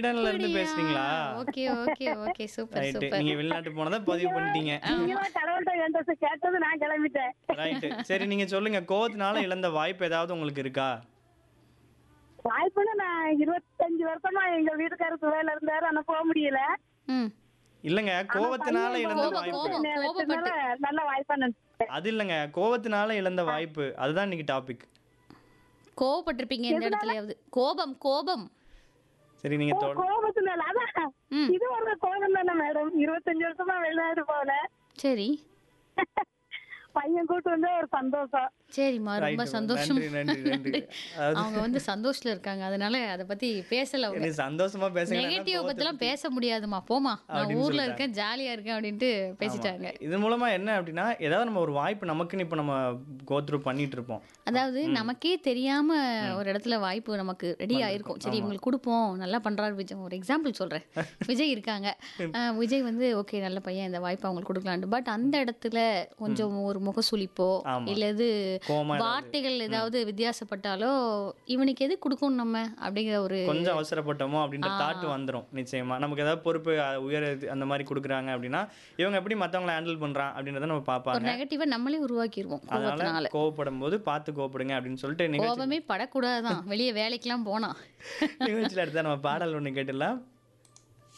ஸ்வீடன்ல இருந்து பேசுறீங்களா okay okay okay super right super நீங்க வெளிநாட்டு போனதை பதிவு பண்ணிட்டீங்க நீங்களும் கடவுள்கிட்ட வேண்டது கேட்டது நான் கிளம்பிட்டேன் ரைட் சரி நீங்க சொல்லுங்க கோவத்தினால இழந்த வாய்ப்பு ஏதாவது உங்களுக்கு இருக்கா வாய்ப்புன்னு நான் இருபத்தஞ்சு வருஷமா எங்க வீட்டுக்காரர் துவையில இருந்தாரு ஆனா போக முடியல ம் இல்லங்க கோவத்தினால இழந்த கோபம், வாய்ப்பு கோபம். கோபப்பட்டு. வச்சதுனால நல்ல வாய்ப்பா நினைச்சேன் அது இல்லங்க கோவத்தினால இழந்த வாய்ப்பு அதுதான் இன்னைக்கு டாபிக் கோவப்பட்டிருப்பீங்க இந்த இடத்துலயாவது கோபம் கோபம் சரி நீங்க தொட- கோபத்தினால அதான் ம். இது ஒரு கோபம் தானே மேடம் இருபத்தஞ்சு வருஷமா வெளிநாடு போகல சரி பையன் கூட்டு வந்து ஒரு சந்தோஷம் சரிம்மா ரொம்ப Right, சந்தோஷம் நன்றி, நன்றி, நன்றி. அதாவது- அவங்க வந்து சந்தோஷத்துல இருக்காங்க அதனால அதை பத்தி பேசல அவங்க நீ சந்தோஷமா பேசுங்க நெகட்டிவ் பத்திலாம் பேச முடியாதுமா போமா நான் அப்படின்னு ஊர்ல சொல்லிட்டாங்க. இருக்கேன் ஜாலியா இருக்கேன் அப்படின்ட்டு பேசிட்டாங்க இது மூலமா என்ன அப்படின்னா ஏதாவது நம்ம ஒரு வாய்ப்பு நமக்குன்னு இப்ப நம்ம கோத்ரூ பண்ணிட்டு இருப்போம் அதாவது நமக்கே தெரியாம ஒரு இடத்துல வாய்ப்பு நமக்கு ரெடி ஆயிருக்கும் சரி இவங்களுக்கு கொடுப்போம் நல்லா பண்றாரு விஜய் ஒரு எக்ஸாம்பிள் சொல்றேன் விஜய் இருக்காங்க அஹ் விஜய் வந்து ஓகே நல்ல பையன் இந்த வாய்ப்பை அவங்களுக்கு கொடுக்கலான்னு பட் அந்த இடத்துல கொஞ்சம் ஒரு முகசுளிப்போ ஆமா. இல்ல இது கோவமா ஏதாவது- வார்த்தைகள் ஏதாவது வித்தியாசப்பட்டாலோ இவனுக்கு எது கொடுக்கணும் நம்ம அப்படிங்கிற ஒரு கொஞ்சம் அவசரப்பட்டோமோ அப்படின்ற தாட் வந்துரும் நிச்சயமா நமக்கு ஏதாவது பொறுப்பு அஹ், உயர் இது- அந்த மாதிரி கொடுக்குறாங்க அப்படின்னா இவங்க எப்படி மத்தவங்கள ஹேண்டில் பண்றான் அப்படின்றத நம்ம ஒரு பார்ப்பாங்க நெகட்டிவா நம்மளே உருவாக்கிடுவோம் அதனால கோபத்தினால கோவப்படும் போது பார்த்து கோவப்படுங்க அப்படின்னு சொல்லிட்டு நிகழ்ச்சி கோபமே படக்கூடாதான் வெளியே வேலைக்கெல்லாம் போனா நிகழ்ச்சியில் அடுத்த நம்ம பாடல் ஒன்று கேட்டுடலாம்